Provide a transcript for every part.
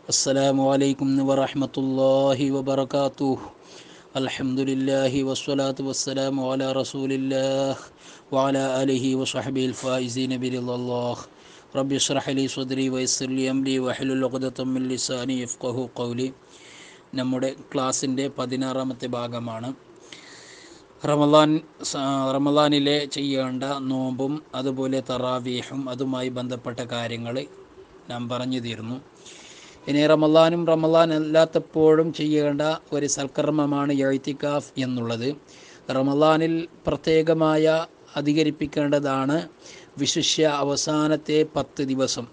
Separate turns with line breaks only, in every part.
السلام عليكم ورحمة الله وبركاته الحمد لله والصلاة والسلام على رسول الله وعلى آله وصحبه الفائزين برضا الله رب اشرح لي صدري ويسر لي أمري واحلل عقدة من لساني يفقه قولي നമ്മുടെ ക്ലാസ്സിൻ്റെ പതിനാറാമത്തെ ഭാഗമാണ് റമദാൻ സ- റമദാനിലെ ചെയ്യേണ്ട നോമ്പും അതുപോലെ തറാവീഹും അതുമായി ബന്ധപ്പെട്ട കാര്യങ്ങൾ നാം പറഞ്ഞു തീർന്നു ഇനി റമദാനും റമദാൻ അല്ലാത്തപ്പോഴും ചെയ്യേണ്ട ഒരു സൽക്കർമ്മമാണ് എഴുത്തിക്കാഫ് എന്നുള്ളത് റമദാനിൽ പ്രത്യേകമായ അധികരിപ്പിക്കേണ്ടതാണ് വിശിഷ്യ അവസാനത്തെ പത്ത് ദിവസം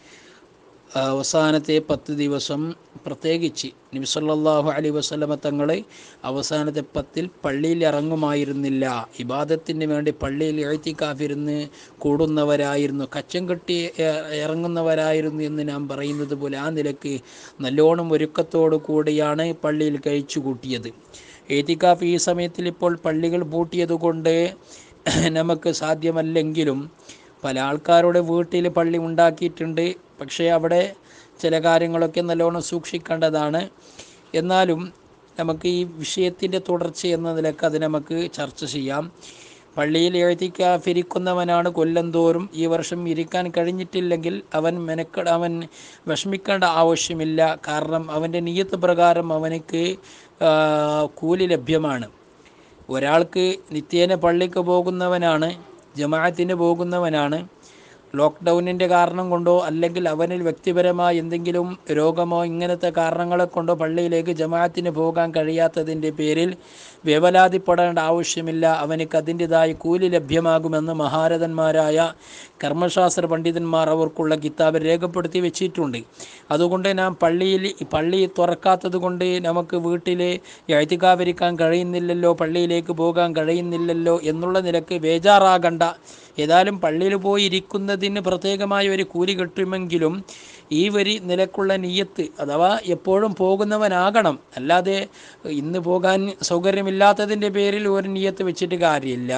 അവസാനത്തെ പത്ത് ദിവസം പ്രത്യേകിച്ച് നബി സല്ലല്ലാഹു അലൈഹി വസല്ലമ തങ്ങൾ അവസാനത്തെ പത്തിൽ പള്ളിയിൽ ഇറങ്ങുമായിരുന്നില്ല ഇബാദത്തിന് വേണ്ടി പള്ളിയിൽ എഴുത്തിക്കാഫിരുന്ന് കൂടുന്നവരായിരുന്നു കച്ചം കെട്ടി എ- ഇറങ്ങുന്നവരായിരുന്നു എന്ന് നാം പറയുന്നത് പോലെ ആ നിലക്ക് നല്ലോണം ഒരുക്കത്തോടു കൂടിയാണ് പള്ളിയിൽ കഴിച്ചു കൂട്ടിയത് എഴുത്തിക്കാഫ് ഈ സമയത്തിൽ ഇപ്പോൾ പള്ളികൾ പൂട്ടിയത് കൊണ്ട് നമുക്ക് സാധ്യമല്ലെങ്കിലും പല ആൾക്കാരുടെ വീട്ടിൽ പള്ളി ഉണ്ടാക്കിയിട്ടുണ്ട് പക്ഷേ അവിടെ ചില കാര്യങ്ങളൊക്കെ നല്ലോണം സൂക്ഷിക്കേണ്ടതാണ് എന്നാലും നമുക്ക് ഈ വിഷയത്തിൻ്റെ തുടർച്ച എന്ന നിലക്ക് അത് നമുക്ക് ചർച്ച ചെയ്യാം പള്ളിയിൽ എഴുതിക്കാഫിരിക്കുന്നവനാണ് കൊല്ലം തോറും ഈ വർഷം ഇരിക്കാൻ കഴിഞ്ഞിട്ടില്ലെങ്കിൽ അവൻ മെനക്കെട അവൻ വിഷമിക്കേണ്ട ആവശ്യമില്ല കാരണം അവൻ്റെ നിയത്ത് പ്രകാരം അവനക്ക് ആ, കൂലി ലഭ്യമാണ് ഒരാൾക്ക് നിത്യേന പള്ളിക്ക് പോകുന്നവനാണ് ജമാഅത്തിന് പോകുന്നവനാണ് ലോക്ക്ഡൗണിൻ്റെ കാരണം കൊണ്ടോ അല്ലെങ്കിൽ അവനിൽ വ്യക്തിപരമായ എന്തെങ്കിലും രോഗമോ ഇങ്ങനത്തെ കാരണങ്ങളെ കൊണ്ടോ പള്ളിയിലേക്ക് ജമാഅത്തിന് പോകാൻ കഴിയാത്തതിൻ്റെ പേരിൽ വേവലാതിപ്പെടേണ്ട ആവശ്യമില്ല അവനക്ക് അതിൻ്റെതായ കൂലി ലഭ്യമാകുമെന്ന് മഹാരഥന്മാരായ കർമ്മശാസ്ത്ര പണ്ഡിതന്മാർ അവർക്കുള്ള കിതാബ് രേഖപ്പെടുത്തി വെച്ചിട്ടുണ്ട് അതുകൊണ്ട് നാം പള്ളിയിൽ പള്ളി തുറക്കാത്തത് കൊണ്ട് നമുക്ക് വീട്ടിൽ എഴുത്തിക്കാവരിക്കാൻ കഴിയുന്നില്ലല്ലോ പള്ളിയിലേക്ക് പോകാൻ കഴിയുന്നില്ലല്ലോ എന്നുള്ള നിലക്ക് ബേജാറാകണ്ട ഏതായാലും പള്ളിയിൽ പോയി ഇരിക്കുന്നതിന് പ്രത്യേകമായ ഒരു കൂലി കിട്ടുമെങ്കിലും ഈ വരി നിലക്കുള്ള നീയത്ത് അഥവാ എപ്പോഴും പോകുന്നവനാകണം അല്ലാതെ ഇന്ന് പോകാൻ സൗകര്യമില്ലാത്തതിൻ്റെ പേരിൽ ഒരു നീയത്ത് വെച്ചിട്ട് കാര്യമില്ല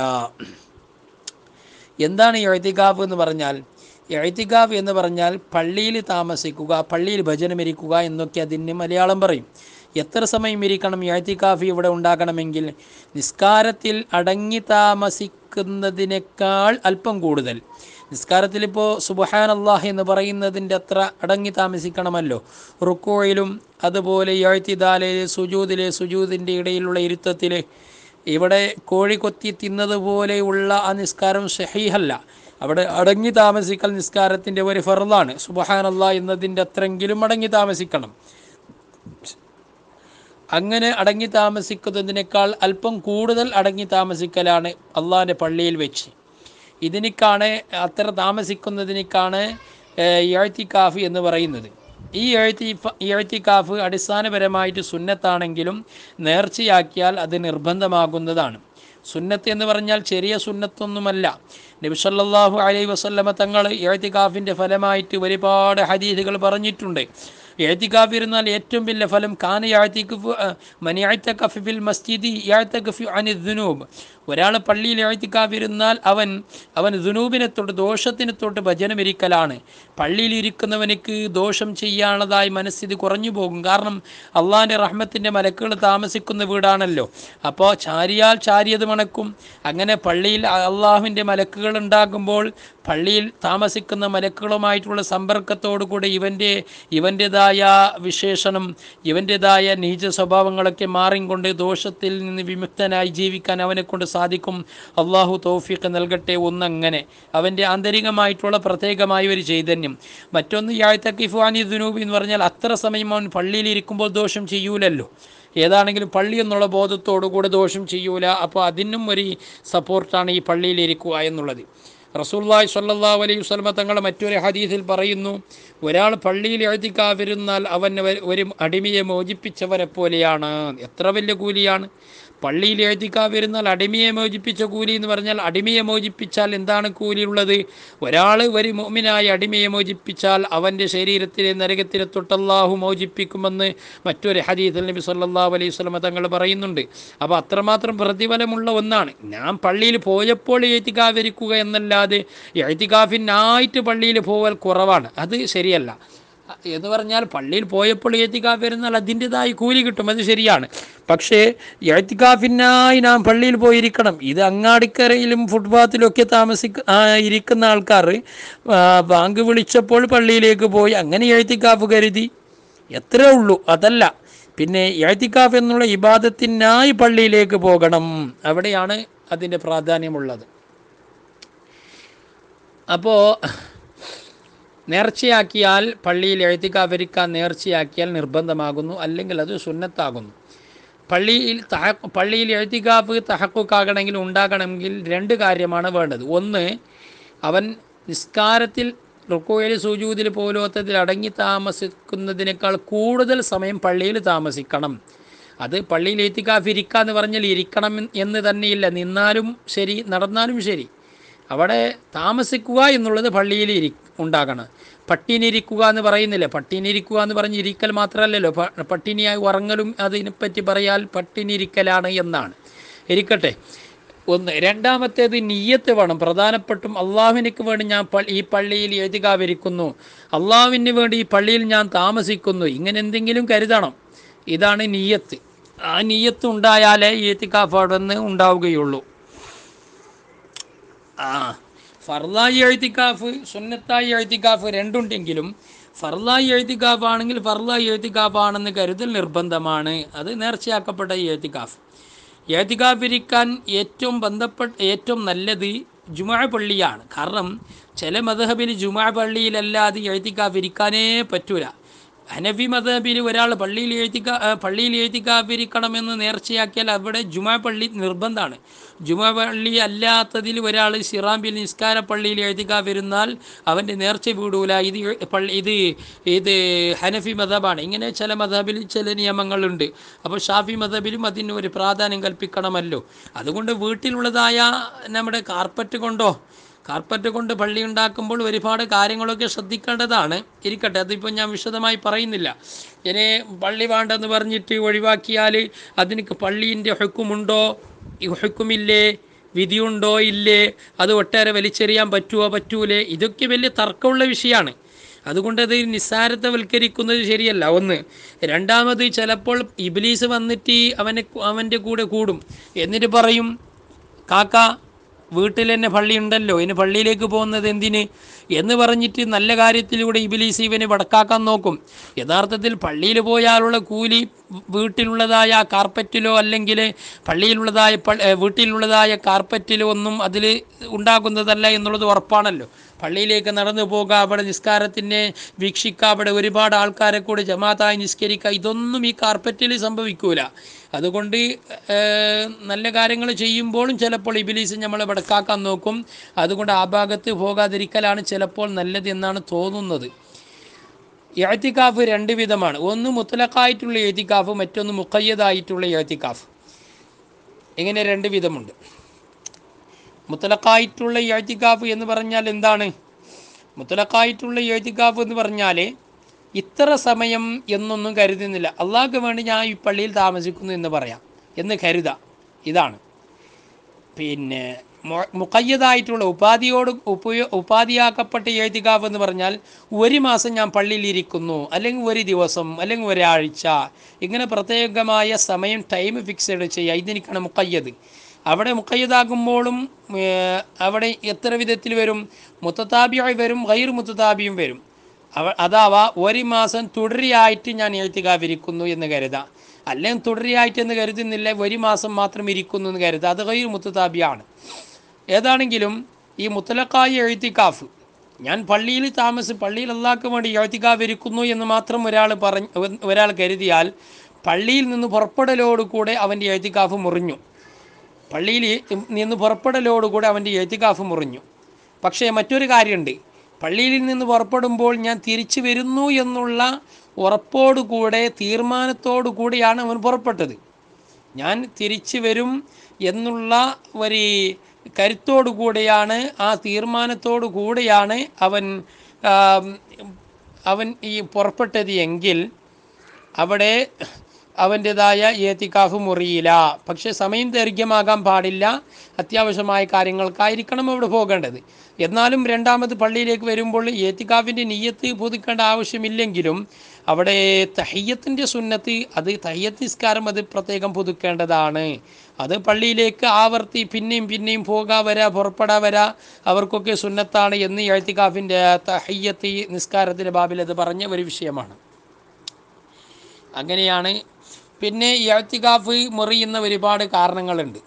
എന്താണ് എഴുത്തിക്കാഫ് എന്ന് പറഞ്ഞാൽ എഴുത്തിക്കാഫ് എന്ന് പറഞ്ഞാൽ പള്ളിയിൽ താമസിക്കുക പള്ളിയിൽ ഭജനമിരിക്കുക എന്നൊക്കെ അതിന് മലയാളം പറയും എത്ര സമയം ഇരിക്കണം എഴുത്തിക്കാഫ് ഇവിടെ ഉണ്ടാകണമെങ്കിൽ നിസ്കാരത്തിൽ അടങ്ങി താമസിക്കുന്നതിനേക്കാൾ അല്പം കൂടുതൽ നിസ്കാരത്തിൽ ഇപ്പോൾ സുബഹാൻ അള്ളാഹ് എന്ന് പറയുന്നതിൻ്റെ അത്ര അടങ്ങി താമസിക്കണമല്ലോ റുക്കോയിലും അതുപോലെ എഴുത്തിദാലയിലെ സുജൂദിലെ സുജൂദിൻ്റെ ഇടയിലുള്ള ഇരുത്തത്തിൽ ഇവിടെ കോഴി കൊത്തി തിന്നത് പോലെയുള്ള ആ നിസ്കാരം ഷഹീഹല്ല അവിടെ അടങ്ങി താമസിക്കൽ നിസ്കാരത്തിൻ്റെ ഒരു ഫറലാണ് സുബഹാനല്ല എന്നതിൻ്റെ അത്രയെങ്കിലും അടങ്ങി താമസിക്കണം അങ്ങനെ അടങ്ങി താമസിക്കുന്നതിനേക്കാൾ അല്പം കൂടുതൽ അടങ്ങി താമസിക്കലാണ് അള്ളാഹിൻ്റെ പള്ളിയിൽ വെച്ച് ഇതിനേക്കാണ് അത്ര താമസിക്കുന്നതിനേക്കാണ് എഴുത്തിക്കാഫ് എന്ന് പറയുന്നത് ഈ എഴുത്തി എഴുത്തിക്കാഫ് അടിസ്ഥാനപരമായിട്ട് സുന്നത്താണെങ്കിലും നേർച്ചയാക്കിയാൽ അത് നിർബന്ധമാകുന്നതാണ് സുന്നത്ത് എന്ന് പറഞ്ഞാൽ ചെറിയ സുന്നത്തൊന്നുമല്ല നബിസല്ലാഹു അലൈ വസല്ലമ തങ്ങൾ എഴുത്തിക്കാഫിൻ്റെ ഫലമായിട്ട് ഒരുപാട് ഹദീസുകൾ പറഞ്ഞിട്ടുണ്ട് എഴുത്തിക്കാഫ് ഇരുന്നാൽ ഏറ്റവും വലിയ ഫലം കാന യാഴ്ത്തിക്കഫ് മനിയാഴ്ത്തക്കഫ് ഫിൽ മസ്ജിദി യാഴ്ത്തക്കഫ് അനി ദുനൂബ് ഒരാൾ പള്ളിയിൽ എഴുത്തിക്കാഫ് ഇരുന്നാൽ അവൻ അവൻ ദുനൂബിനെ തൊട്ട് ദോഷത്തിനെ തൊട്ട് ഭജനമിരിക്കലാണ് പള്ളിയിൽ ഇരിക്കുന്നവനക്ക് ദോഷം ചെയ്യാനുള്ളതായി മനസ്ഥിതി കുറഞ്ഞു പോകും കാരണം അള്ളാഹിൻ്റെ റഹ്മത്തിൻ്റെ മലക്കുകൾ താമസിക്കുന്ന വീടാണല്ലോ അപ്പോൾ ചാരിയാൽ ചാരിയത് മണക്കും അങ്ങനെ പള്ളിയിൽ അള്ളാഹുവിൻ്റെ മലക്കുകൾ ഉണ്ടാകുമ്പോൾ പള്ളിയിൽ താമസിക്കുന്ന മലക്കുകളുമായിട്ടുള്ള സമ്പർക്കത്തോടു കൂടി ഇവൻ്റെ ഇവൻ്റെതായ വിശേഷണം ഇവൻ്റെതായ നീച സ്വഭാവങ്ങളൊക്കെ മാറിക്കൊണ്ട് ദോഷത്തിൽ നിന്ന് വിമുക്തനായി ജീവിക്കാൻ അവനെ കൊണ്ട് സാധിക്കും അള്ളാഹു തൗഫീഖ് നൽകട്ടെ ഒന്നങ്ങനെ അവൻ്റെ ആന്തരികമായിട്ടുള്ള പ്രത്യേകമായ ഒരു ചൈതന്യം മറ്റൊന്ന് യാഴ്ത്തക്കിഫാനി ദുനൂബ് എന്ന് പറഞ്ഞാൽ അത്ര സമയം അവൻ പള്ളിയിൽ ഇരിക്കുമ്പോൾ ദോഷം ചെയ്യൂലല്ലോ ഏതാണെങ്കിലും പള്ളി എന്നുള്ള ബോധത്തോടു കൂടെ ദോഷം ചെയ്യൂല അപ്പോൾ അതിനും ഒരു സപ്പോർട്ടാണ് ഈ പള്ളിയിൽ ഇരിക്കുക എന്നുള്ളത് റസൂല്ലായി സല്ലാ അലൈഹി വസ്ലമ തങ്ങൾ മറ്റൊരു ഹദീസിൽ പറയുന്നു ഒരാൾ പള്ളിയിൽ എഴുതിക്കാതിരുന്നാൽ അവൻ ഒരു അടിമയെ മോചിപ്പിച്ചവരെ പോലെയാണ് എത്ര വലിയ കൂലിയാണ് പള്ളിയിൽ എഴുതിക്കാതിരുന്നാൽ അടിമയെ മോചിപ്പിച്ച കൂലി എന്ന് പറഞ്ഞാൽ അടിമയെ മോചിപ്പിച്ചാൽ എന്താണ് കൂലിയുള്ളത് ഒരാൾ ഒരു മോമിനായി അടിമയെ മോചിപ്പിച്ചാൽ അവൻ്റെ ശരീരത്തിലെ നരകത്തിലെ തൊട്ടല്ലാഹു മോചിപ്പിക്കുമെന്ന് മറ്റൊരു ഹദീസിൽ നബി സല്ലല്ലാഹു അലൈഹി വസല്ലമ തങ്ങൾ പറയുന്നുണ്ട് അപ്പോൾ അത്രമാത്രം പ്രതിഫലമുള്ള ഒന്നാണ് ഞാൻ പള്ളിയിൽ പോയപ്പോൾ എഴുത്തിക്കാതിരിക്കുക എന്നല്ലാതെ എഴുത്തിക്കാഫിനായിട്ട് പള്ളിയിൽ പോവൽ കുറവാണ് അത് ശരിയല്ല എന്ന് പറഞ്ഞാൽ പള്ളിയിൽ പോയപ്പോൾ എഴുത്തിക്കാഫ് ഇരുന്നാൽ അതിൻ്റെതായ കൂലി കിട്ടും അത് ശരിയാണ് പക്ഷേ എഴുത്തിക്കാഫിനായി നാം പള്ളിയിൽ പോയിരിക്കണം ഇത് അങ്ങാടിക്കരയിലും ഫുട്പാത്തിലും ഒക്കെ താമസിക്ക ആ, ഇരിക്കുന്ന ആൾക്കാർ ആ, ബാങ്ക് വിളിച്ചപ്പോൾ പള്ളിയിലേക്ക് പോയി അങ്ങനെ എഴുത്തിക്കാഫ് കരുതി എത്രേ ഉള്ളൂ അതല്ല പിന്നെ എഴുത്തിക്കാഫ് എന്നുള്ള ഇബാദത്തിനായി പള്ളിയിലേക്ക് പോകണം അവിടെയാണ് അതിൻ്റെ പ്രാധാന്യമുള്ളത് അപ്പോൾ നേർച്ചയാക്കിയാൽ പള്ളിയിൽ എഴുത്തിക്കാവരിക്കാൻ നേർച്ചയാക്കിയാൽ നിർബന്ധമാകുന്നു അല്ലെങ്കിൽ അത് സുന്നത്താകുന്നു പള്ളിയിൽ തഹ പള്ളിയിൽ എഴുത്തിക്കാപ്പ് തഹക്കുക്കാകണമെങ്കിൽ ഉണ്ടാകണമെങ്കിൽ രണ്ട് കാര്യമാണ് വേണ്ടത് ഒന്ന് അവൻ നിസ്കാരത്തിൽ റുക്കോയിൽ സൂജൂതിൽ പോലോത്തതിൽ അടങ്ങി താമസിക്കുന്നതിനേക്കാൾ കൂടുതൽ സമയം പള്ളിയിൽ താമസിക്കണം അത് പള്ളിയിൽ എത്തിക്കാഫ് ഇരിക്കുക എന്ന് പറഞ്ഞാൽ ഇരിക്കണം എന്ന് തന്നെയില്ല നിന്നാലും ശരി നടന്നാലും ശരി അവിടെ താമസിക്കുക എന്നുള്ളത് പള്ളിയിൽ ഇരി ഉണ്ടാകണം പട്ടിണിരിക്കുക എന്ന് പറയുന്നില്ല പട്ടിണിരിക്കുക എന്ന് പറഞ്ഞ് ഇരിക്കൽ മാത്രമല്ലല്ലോ പ- പട്ടിണിയായി ഉറങ്ങലും അതിനെപ്പറ്റി പറയാൽ പട്ടിണിരിക്കലാണ് എന്നാണ് ഇരിക്കട്ടെ ഒന്ന് രണ്ടാമത്തേത് നീയത്ത് വേണം പ്രധാനപ്പെട്ടും അള്ളാഹുവിനക്ക് വേണ്ടി ഞാൻ പ- ഈ പള്ളിയിൽ എഴുതുകാവിരിക്കുന്നു അള്ളാഹുവിന് വേണ്ടി ഈ പള്ളിയിൽ ഞാൻ താമസിക്കുന്നു ഇങ്ങനെ എന്തെങ്കിലും കരുതണം ഇതാണ് നീയത്ത് ആ നീയത്ത് ഉണ്ടായാലേ ഈ എത്തിക്കാഫ് അവിടെ നിന്ന് ഉണ്ടാവുകയുള്ളൂ ആ ഫർലായി എഴുത്തിക്കാഫ് സുന്നത്തായി എഴുത്തിക്കാഫ് രണ്ടുണ്ടെങ്കിലും ഫർലായി എഴുത്തിക്കാഫ് ആണെങ്കിൽ ഫർലായി എഴുത്തിക്കാഫ് ആണെന്ന് കരുതൽ നിർബന്ധമാണ് അത് നേർച്ചയാക്കപ്പെട്ട ഈ എഴുത്തിക്കാഫ് എഴുത്തിക്കാഫ് ഇരിക്കാൻ ഏറ്റവും ബന്ധപ്പെട്ട ഏറ്റവും നല്ലത് ജുമാ പള്ളിയാണ് കാരണം ചില മദഹബിൽ ജുമാ പള്ളിയിലല്ലാതെ എഴുത്തിക്കാഫ് ഇരിക്കാനേ പറ്റൂല ഹനഫി മദഹബിൽ ഒരാൾ പള്ളിയിൽ എഴുത്തിക്കാ ആ, പള്ളിയിൽ എഴുത്തിക്കാഫിരിക്കണമെന്ന് നേർച്ചയാക്കിയാൽ അവിടെ ജുമാ പള്ളി നിർബന്ധമാണ് ജുമാ പള്ളി അല്ലാത്തതിൽ ഒരാൾ സിറാമ്പിൽ നിസ്കാര പള്ളിയിൽ എഴുതിക്കാതിരുന്നാൽ അവൻ്റെ നേർച്ച വീടൂല ഇത് പള്ളി ഇത് ഇത് ഹനഫി മതബാണ് ഇങ്ങനെ ചില മതബിൽ ചില നിയമങ്ങളുണ്ട് അപ്പോൾ ഷാഫി മതബിലും അതിന് ഒരു പ്രാധാന്യം കൽപ്പിക്കണമല്ലോ അതുകൊണ്ട് വീട്ടിലുള്ളതായ നമ്മുടെ കാർപ്പറ്റ് കൊണ്ടോ കാർപ്പറ്റ് കൊണ്ട് പള്ളി ഉണ്ടാക്കുമ്പോൾ ഒരുപാട് കാര്യങ്ങളൊക്കെ ശ്രദ്ധിക്കേണ്ടതാണ് ഇരിക്കട്ടെ അതിപ്പോൾ ഞാൻ വിശദമായി പറയുന്നില്ല ഇനി പള്ളി വേണ്ടെന്ന് പറഞ്ഞിട്ട് ഒഴിവാക്കിയാൽ അതിന് പള്ളീൻ്റെ ഹുക്കുമുണ്ടോ ഈ ഹുക്കുമില്ലേ വിധിയുണ്ടോ ഇല്ലേ അത് ഒട്ടേറെ വലിച്ചെറിയാൻ പറ്റുമോ പറ്റൂലേ ഇതൊക്കെ വലിയ തർക്കമുള്ള വിഷയമാണ് അതുകൊണ്ട് അത് നിസ്സാരത്വവൽക്കരിക്കുന്നത് ശരിയല്ല ഒന്ന് രണ്ടാമത് ചിലപ്പോൾ ഇബിലീസ് വന്നിട്ട് അവനെ അവൻ്റെ കൂടെ കൂടും എന്നിട്ട് പറയും കാക്ക വീട്ടിൽ തന്നെ പള്ളി ഉണ്ടല്ലോ ഇനി പള്ളിയിലേക്ക് പോകുന്നത് എന്തിന് എന്ന് പറഞ്ഞിട്ട് നല്ല കാര്യത്തിലൂടെ ഇബിലീസ് ഇവനെ വടക്കാക്കാൻ നോക്കും യഥാർത്ഥത്തിൽ പള്ളിയിൽ പോയാലുള്ള കൂലി വീട്ടിലുള്ളതായ ആ കാർപ്പറ്റിലോ അല്ലെങ്കിൽ പള്ളിയിലുള്ളതായ പ- ഏ, വീട്ടിലുള്ളതായ കാർപ്പറ്റിലോ ഒന്നും അതിൽ ഉണ്ടാകുന്നതല്ല എന്നുള്ളത് ഉറപ്പാണല്ലോ പള്ളിയിലേക്ക് നടന്നു പോകുക അവിടെ നിസ്കാരത്തിനെ വീക്ഷിക്കുക അവിടെ ഒരുപാട് ആൾക്കാരെ കൂടെ ജമാഅത്തായി നിസ്കരിക്കുക ഇതൊന്നും ഈ കാർപ്പറ്റിൽ സംഭവിക്കൂല അതുകൊണ്ട് ഏർ, നല്ല കാര്യങ്ങൾ ചെയ്യുമ്പോഴും ചിലപ്പോൾ ഇബിലീസ് നമ്മളെ വടക്കാക്കാൻ നോക്കും അതുകൊണ്ട് ആ ഭാഗത്ത് പോകാതിരിക്കലാണ് ചിലപ്പോൾ നല്ലത് എന്നാണ് തോന്നുന്നത് എഴുത്തിക്കാഫ് രണ്ട് വിധമാണ് ഒന്ന് മുത്തലക്കായിട്ടുള്ള എഴുത്തിക്കാഫ് മറ്റൊന്ന് മുക്കയ്യതായിട്ടുള്ള എഴുത്തിക്കാഫ് ഇങ്ങനെ രണ്ട് വിധമുണ്ട് മുത്തലക്കായിട്ടുള്ള എഴുത്തിക്കാഫ് എന്ന് പറഞ്ഞാൽ എന്താണ് മുത്തലക്കായിട്ടുള്ള എഴുത്തിക്കാഫ് എന്ന് പറഞ്ഞാൽ ഇത്ര സമയം എന്നൊന്നും കരുതുന്നില്ല അള്ളാഹ്ക്ക് വേണ്ടി ഞാൻ ഈ പള്ളിയിൽ താമസിക്കുന്നു എന്ന് പറയാം എന്ന് കരുതാം ഇതാണ് പിന്നെ മു- മുഖയ്യതായിട്ടുള്ള ഉപാധിയോട് ഉപയോ ഉപാധിയാക്കപ്പെട്ട എഴുതികാവ് എന്ന് പറഞ്ഞാൽ ഒരു മാസം ഞാൻ പള്ളിയിൽ ഇരിക്കുന്നു അല്ലെങ്കിൽ ഒരു ദിവസം അല്ലെങ്കിൽ ഒരാഴ്ച ഇങ്ങനെ പ്രത്യേകമായ സമയം ടൈം ഫിക്സഡ് ചെയ്യുക ഇതെനിക്കാണ് മുക്കയ്യത് അവിടെ മുക്കയ്യതാകുമ്പോഴും ഏർ, അവിടെ എത്ര വിധത്തിൽ വരും മുത്തത്താബിയായി വരും ഗൈർ മുത്തത്താബിയും വരും അവ അതാവാ ഒരു മാസം തുടരെയായിട്ട് ഞാൻ എഴുത്തുകാവിരിക്കുന്നു എന്ന് കരുതാം അല്ലെങ്കിൽ തുടരെയായിട്ട് എന്ന് കരുതുന്നില്ല ഒരു മാസം മാത്രം ഇരിക്കുന്നു എന്ന് കരുതാം അത് കയ്യിൽ മുത്തതാബിയാണ് ഏതാണെങ്കിലും ഈ മുത്തലക്കായ എഴുത്തിക്കാഫ് ഞാൻ പള്ളിയിൽ താമസി പള്ളിയിൽ അള്ളാഹ്ക്ക് വേണ്ടി എഴുത്തിക്കാവ് ഇരിക്കുന്നു എന്ന് മാത്രം ഒരാൾ പറഞ്ഞ് ഒരാൾ കരുതിയാൽ പള്ളിയിൽ നിന്ന് പുറപ്പെടലോടുകൂടെ അവൻ്റെ എഴുത്തിക്കാഫ് മുറിഞ്ഞു പള്ളിയിൽ നിന്ന് പുറപ്പെടലോടുകൂടെ അവൻ്റെ എഴുത്തിക്കാഫ് മുറിഞ്ഞു പക്ഷേ മറ്റൊരു കാര്യമുണ്ട് പള്ളിയിൽ നിന്ന് പുറപ്പെടുമ്പോൾ ഞാൻ തിരിച്ചു വരുന്നു എന്നുള്ള ഉറപ്പോടുകൂടെ തീർമാനത്തോടു കൂടിയാണ് അവൻ പുറപ്പെട്ടത് ഞാൻ തിരിച്ചു വരും എന്നുള്ള ഒരു കരുത്തോടു കൂടെയാണ് ആ തീർമാനത്തോടു കൂടെയാണ് അവൻ ആം, അവൻ ഈ പുറപ്പെട്ടത് എങ്കിൽ അവിടെ അവൻ്റെതായ ഏത്തിക്കാഫ് മുറിയില്ല പക്ഷേ സമയം ദൈർഘ്യമാകാൻ പാടില്ല അത്യാവശ്യമായ കാര്യങ്ങൾക്കായിരിക്കണം അവിടെ പോകേണ്ടത് എന്നാലും രണ്ടാമത് പള്ളിയിലേക്ക് വരുമ്പോൾ ഏത്തിക്കാഫിൻ്റെ നീയത്ത് പുതുക്കേണ്ട ആവശ്യമില്ലെങ്കിലും അവിടെ തഹയ്യത്തിൻ്റെ സുന്നത്ത് അത് തഹയ്യത്ത് നിസ്കാരം അത് പ്രത്യേകം പുതുക്കേണ്ടതാണ് അത് പള്ളിയിലേക്ക് ആവർത്തി പിന്നെയും പിന്നെയും പോകാ വരാ പുറപ്പെടാ വരാ അവർക്കൊക്കെ സുന്നത്താണ് എന്ന് എഴുത്തിക്കാഫിൻ്റെ തഹയ്യത്ത് നിസ്കാരത്തിൻ്റെ ബാബിൽ അത് പറഞ്ഞ ഒരു വിഷയമാണ് അങ്ങനെയാണ് പിന്നെ എഴുത്തിക്കാഫ് മുറിയുന്ന ഒരുപാട് കാരണങ്ങളുണ്ട്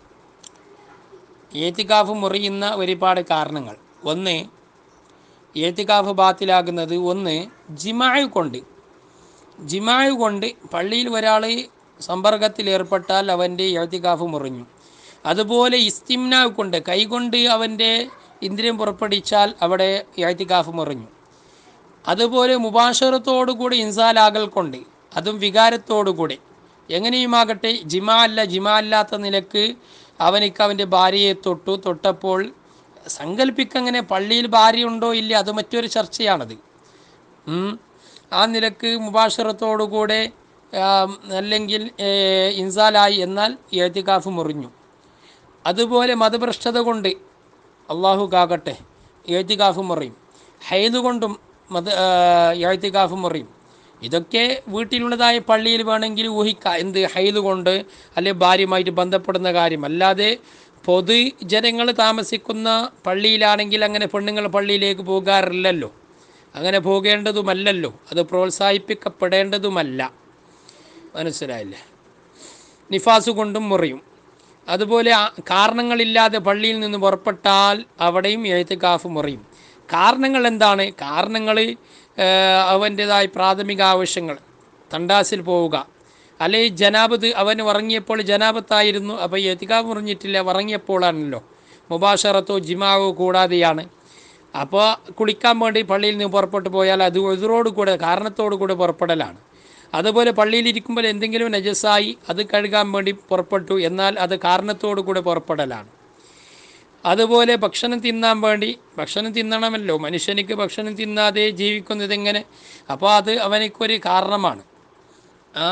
ഏത്തിക്കാഫ് മുറിയുന്ന ഒരുപാട് കാരണങ്ങൾ ഒന്ന് ഏത്തിക്കാഫ് ബാത്തിലാകുന്നത് ഒന്ന് ജിമായ് കൊണ്ട് ജിമായ് കൊണ്ട് പള്ളിയിൽ ഒരാൾ സമ്പർക്കത്തിൽ ഏർപ്പെട്ടാൽ അവൻ്റെ എഴുത്തിക്കാഫ് മുറിഞ്ഞു അതുപോലെ ഇസ്തിംനാവ് കൊണ്ട് കൈകൊണ്ട് അവൻ്റെ ഇന്ദ്രിയം പുറപ്പെടിച്ചാൽ അവിടെ എഴുത്തിക്കാഫ് മുറിഞ്ഞു അതുപോലെ മുബാഷറത്തോടുകൂടി ഇൻസാലാകൽ കൊണ്ട് അതും വികാരത്തോടുകൂടി എങ്ങനെയുമാകട്ടെ ജിമാ അല്ല ജിമാ അല്ലാത്ത നിലക്ക് അവനിക്ക് അവൻ്റെ ഭാര്യയെ തൊട്ടു തൊട്ടപ്പോൾ സങ്കല്പിക്കങ്ങനെ പള്ളിയിൽ ഭാര്യ ഉണ്ടോ ഇല്ല അത് മറ്റൊരു ചർച്ചയാണത് ഉം. ആ നിലക്ക് മുബാഷറത്തോടുകൂടെ ആം, അല്ലെങ്കിൽ ഏ, ഇൻസാലായി എന്നാൽ എഴുത്തിക്കാഫ് മുറിഞ്ഞു അതുപോലെ മതഭ്രഷ്ടത കൊണ്ട് അള്ളാഹു കാകട്ടെ എഴുത്തിക്കാഫ് മുറിയും ഹൈദ് കൊണ്ടും മത എഴുത്തിക്കാഫ് മുറിയും ഇതൊക്കെ വീട്ടിലുള്ളതായ പള്ളിയിൽ വേണമെങ്കിൽ ഊഹിക്കാം എന്ത് ഹൈദ് കൊണ്ട് അല്ലെ ഭാര്യയുമായിട്ട് ബന്ധപ്പെടുന്ന കാര്യം അല്ലാതെ പൊതു ജനങ്ങൾ താമസിക്കുന്ന പള്ളിയിലാണെങ്കിൽ അങ്ങനെ പെണ്ണുങ്ങൾ പള്ളിയിലേക്ക് പോകാറില്ലല്ലോ അങ്ങനെ പോകേണ്ടതുമല്ലല്ലോ അത് പ്രോത്സാഹിപ്പിക്കപ്പെടേണ്ടതുമല്ല മനസ്സിലായില്ലേ നിഫാസ് കൊണ്ടും മുറിയും അതുപോലെ ആ കാരണങ്ങളില്ലാതെ പള്ളിയിൽ നിന്ന് പുറപ്പെട്ടാൽ അവിടെയും എഴുത്തുകാഫ് മുറിയും കാരണങ്ങൾ എന്താണ് കാരണങ്ങൾ അവൻ്റെതായ പ്രാഥമിക ആവശ്യങ്ങൾ തണ്ടാസിൽ പോവുക അല്ലെ ജനാബത്ത് അവൻ ഉറങ്ങിയപ്പോൾ ജനാബത്തായിരുന്നു അപ്പോൾ എത്തിക്കാവ് മുറിഞ്ഞിട്ടില്ല ഉറങ്ങിയപ്പോഴാണല്ലോ മുബാഷറത്തോ ജിമാവോ കൂടാതെയാണ് അപ്പോൾ കുളിക്കാൻ വേണ്ടി പള്ളിയിൽ നിന്ന് പുറപ്പെട്ടു പോയാൽ അത് എതിരോട് കൂടെ കാരണത്തോടു കൂടെ പുറപ്പെടലാണ് അതുപോലെ പള്ളിയിലിരിക്കുമ്പോൾ എന്തെങ്കിലും നജസായി അത് കഴുകാൻ വേണ്ടി പുറപ്പെട്ടു എന്നാൽ അത് കാരണത്തോടു കൂടെ പുറപ്പെടലാണ് അതുപോലെ ഭക്ഷണം തിന്നാൻ വേണ്ടി ഭക്ഷണം തിന്നണമല്ലോ മനുഷ്യനിക്ക് ഭക്ഷണം തിന്നാതെ ജീവിക്കുന്നത് എങ്ങനെ അപ്പോൾ അത് അവനിക്കൊരു കാരണമാണ് ആ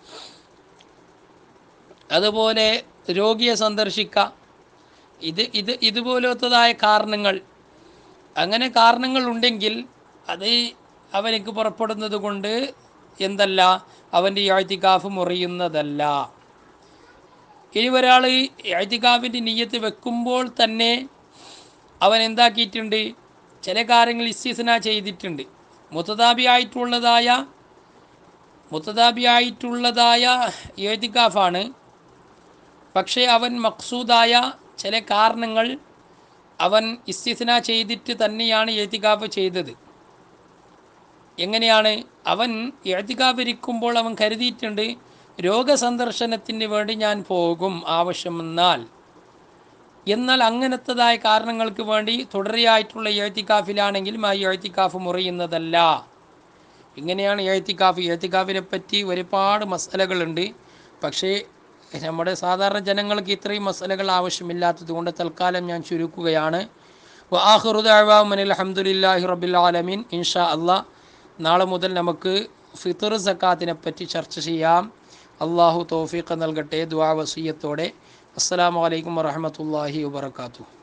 അതുപോലെ രോഗിയെ സന്ദർശിക്കുക ഇത് ഇത് ഇതുപോലത്തതായ കാരണങ്ങൾ അങ്ങനെ കാരണങ്ങൾ ഉണ്ടെങ്കിൽ അത് അവനിക്ക് പുറപ്പെടുന്നത് കൊണ്ട് എന്തല്ല അവൻ്റെ എഴുത്തിക്കാഫ് മുറിയുന്നതല്ല ഇനി ഒരാൾ എഴുത്തിക്കാഫിൻ്റെ നീയത്ത് വെക്കുമ്പോൾ തന്നെ അവൻ എന്താക്കിയിട്ടുണ്ട് ചില കാര്യങ്ങൾ ഇസ്തിസന ചെയ്തിട്ടുണ്ട് മുത്തതാബിയായിട്ടുള്ളതായ മുത്തതാബിയായിട്ടുള്ളതായ എഴുത്തിക്കാഫാണ് പക്ഷേ അവൻ മക്സൂദായ ചില കാരണങ്ങൾ അവൻ ഇസ്തിസ്ന ചെയ്തിട്ട് തന്നെയാണ് എഴുത്തിക്കാഫ് ചെയ്തത് എങ്ങനെയാണ് അവൻ എഴുത്തിക്കാഫ് ഇരിക്കുമ്പോൾ അവൻ കരുതിയിട്ടുണ്ട് രോഗസന്ദർശനത്തിന് വേണ്ടി ഞാൻ പോകും ആവശ്യമെന്നാൽ എന്നാൽ അങ്ങനത്തതായ കാരണങ്ങൾക്ക് വേണ്ടി തുടരെയായിട്ടുള്ള എഴുത്തിക്കാഫിലാണെങ്കിലും ആ എഴുത്തിക്കാഫ് മുറിയുന്നതല്ല ഇങ്ങനെയാണ് എഴുത്തിക്കാഫ് എഴുത്തിക്കാഫിനെ പറ്റി ഒരുപാട് മസലകളുണ്ട് പക്ഷേ നമ്മുടെ സാധാരണ ജനങ്ങൾക്ക് ഇത്രയും മസലകൾ ആവശ്യമില്ലാത്തത് കൊണ്ട് തൽക്കാലം ഞാൻ ചുരുക്കുകയാണ് വാഹുറുദാവാമൻ അലഹമുല്ലാഹി റബിൽ ആലമീൻ ഇൻഷാ അള്ളാഹ് നാളെ മുതൽ നമുക്ക് ഫിത്തർ സക്കാത്തിനെ പറ്റി ചർച്ച ചെയ്യാം അള്ളാഹു തോഫീഖ് നൽകട്ടെ ദ്വാ വസീയത്തോടെ അസ്സലാമു അലൈക്കും വറഹമത്തല്ലാഹി വബർക്കാത്തു